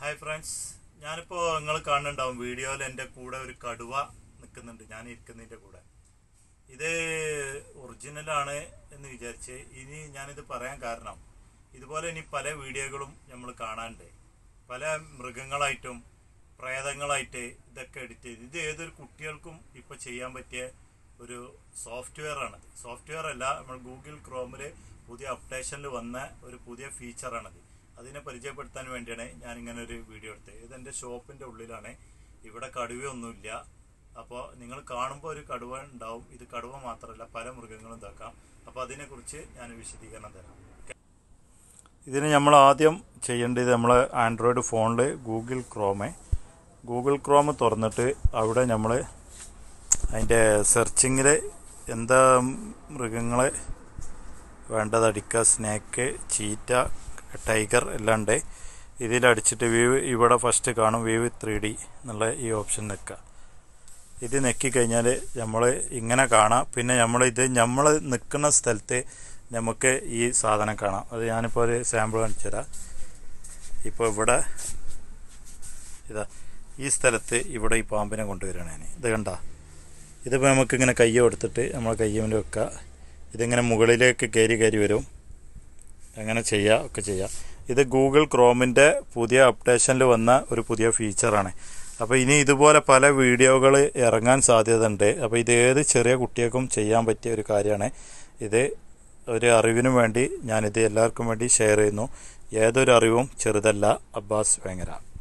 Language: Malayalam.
ഹായ് ഫ്രണ്ട്സ് ഞാനിപ്പോൾ നിങ്ങൾ കാണുന്നുണ്ടാവും വീഡിയോയിൽ എൻ്റെ കൂടെ ഒരു കടുവ നിൽക്കുന്നുണ്ട് ഞാൻ ഇരിക്കുന്നതിൻ്റെ കൂടെ ഇത് ഒറിജിനലാണ് എന്ന് വിചാരിച്ച് ഇനി ഞാനിത് പറയാൻ കാരണം ഇതുപോലെ ഇനി പല വീഡിയോകളും നമ്മൾ കാണാനുണ്ട് പല മൃഗങ്ങളായിട്ടും പ്രേതങ്ങളായിട്ട് ഇതൊക്കെ എഡിറ്റ് ചെയ്ത് ഇത് ഏതൊരു കുട്ടികൾക്കും ഇപ്പോൾ ചെയ്യാൻ പറ്റിയ ഒരു സോഫ്റ്റ്വെയർ ആണത് സോഫ്റ്റ്വെയർ അല്ല നമ്മൾ ഗൂഗിൾ ക്രോമിൽ പുതിയ അപ്ഡേഷനിൽ വന്ന ഒരു പുതിയ ഫീച്ചറാണത് അതിനെ പരിചയപ്പെടുത്താൻ വേണ്ടിയാണ് ഞാൻ ഇങ്ങനെ ഒരു വീഡിയോ എടുത്തത് ഇത് എൻ്റെ ഷോപ്പിൻ്റെ ഉള്ളിലാണ് ഇവിടെ കടുവയൊന്നുമില്ല അപ്പോൾ നിങ്ങൾ കാണുമ്പോൾ ഒരു കടുവ ഉണ്ടാവും ഇത് കടുവ മാത്രമല്ല പല മൃഗങ്ങളും ഇതാക്കാം അപ്പോൾ അതിനെക്കുറിച്ച് ഞാൻ വിശദീകരണം തരാം ഇതിന് നമ്മൾ ആദ്യം ചെയ്യേണ്ടത് നമ്മൾ ആൻഡ്രോയിഡ് ഫോണിൽ ഗൂഗിൾ ക്രോമ് ഗൂഗിൾ ക്രോം തുറന്നിട്ട് അവിടെ നമ്മൾ അതിൻ്റെ സെർച്ചിങ്ങിൽ എന്താ മൃഗങ്ങളെ വേണ്ടത് അടിക്കുക സ്നേക്ക് ചീറ്റ ടൈഗർ എല്ലാം ഉണ്ട് ഇതിലടിച്ചിട്ട് വ്യൂ ഇവിടെ ഫസ്റ്റ് കാണും വ്യൂ ത്രീ ഡി എന്നുള്ള ഈ ഓപ്ഷൻ നിൽക്കുക ഇത് നെക്കി കഴിഞ്ഞാൽ നമ്മൾ ഇങ്ങനെ കാണാം പിന്നെ നമ്മൾ ഇത് നമ്മൾ നിൽക്കുന്ന സ്ഥലത്ത് നമുക്ക് ഈ സാധനം കാണാം അത് ഞാനിപ്പോൾ ഒരു സാമ്പിൾ കാണിച്ചു തരാം ഇപ്പോൾ ഇവിടെ ഇതാ ഈ സ്ഥലത്ത് ഇവിടെ ഈ പാമ്പിനെ കൊണ്ടുവരികയാണ് ഞാൻ ഇത് കണ്ട ഇതിപ്പോൾ നമുക്കിങ്ങനെ കയ്യ കൊടുത്തിട്ട് നമ്മൾ കയ്യമിൽ വെക്കുക ഇതിങ്ങനെ മുകളിലേക്ക് കയറി കയറി വരും അങ്ങനെ ചെയ്യുക ഒക്കെ ചെയ്യാം ഇത് ഗൂഗിൾ ക്രോമിൻ്റെ പുതിയ അപ്ഡേഷനിൽ വന്ന ഒരു പുതിയ ഫീച്ചറാണ് അപ്പോൾ ഇനി ഇതുപോലെ പല വീഡിയോകൾ ഇറങ്ങാൻ സാധ്യതയുണ്ട് അപ്പോൾ ഇത് ഏത് ചെറിയ കുട്ടികൾക്കും ചെയ്യാൻ പറ്റിയ ഒരു കാര്യമാണ് ഇത് ഒരു അറിവിനു വേണ്ടി ഞാനിത് എല്ലാവർക്കും വേണ്ടി ഷെയർ ചെയ്യുന്നു ഏതൊരു അറിവും ചെറുതല്ല അബ്ബാസ് വേങ്ങര